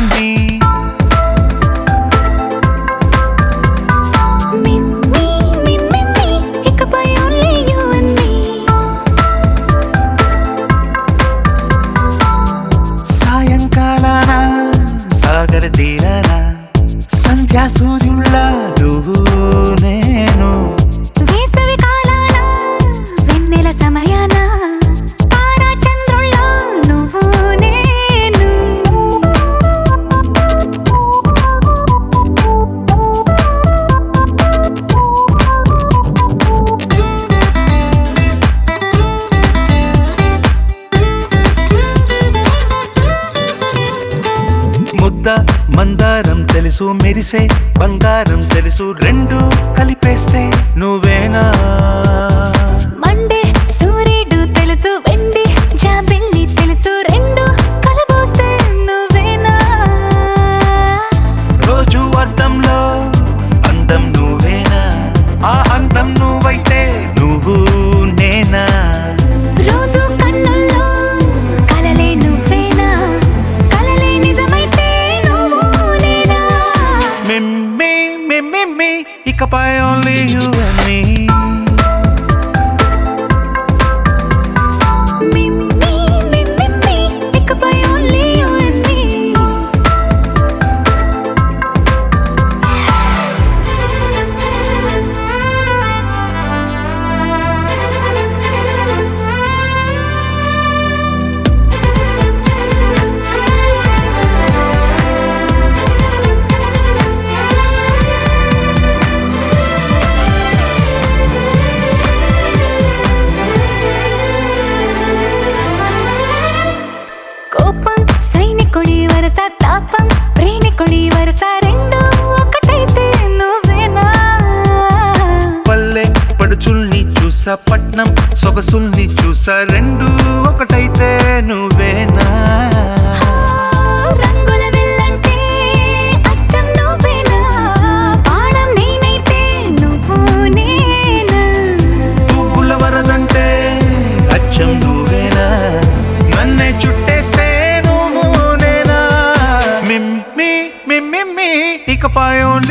మీ Me, me, me, me, me. ఇకపై only you and me. సాయంకాలాన సాగర తీరాన సంధ్యా సూర్యుళ్ళ నువ్వు నేను వేసవి కాలాన వెన్నెల సమయాన తారా చంద్రుల్లో నువ్వు నేను ముద్ద మందారం తెలుసు మెరిసే బంగారం తెలుసు రెండు కలిపేస్తే నువ్వేనా మండే సూర్యుడు తెలుసు వెండి జాబిల్లి తెలుసు రెండు కలబోస్తే నువ్వేనా రోజు అద్దంలో అందం నువ్వేనా ఆ అందం నువ్వైతే నువ్వు నేనా రోజు కన్నుల్లో కలలే నువ్వేనా కలలే నిజమైతే నువ్వు నేనా మిమ్మి మిమ్మి ఇకపై ఓన్లీ యు అండ్ మీ మిమ్మీ మిమ్మీ ఇకపై ఓన్లీ యు అండ్ మీ కోపం సైనికుడి వరస తాపం ప్రేమికుడి వరస రెండు ఒకటైతే నువ్వేనా పల్లె పడుచుల్ని చూసా పట్నం సొగసుల్ని చూసా రెండు ఒకటైతే నువ్వేనా రంగుల వెళ్ళంటే అచ్చం నువ్వేనా పాడం నేనైతే నువ్వు నేనా పువ్వుల వరదంటే అచ్చం నువ్వేనా నన్నే చుట్టేస్తే నువ్వు నేనా మిమ్మి మిమ్మి ఇకపై ఓన్లీ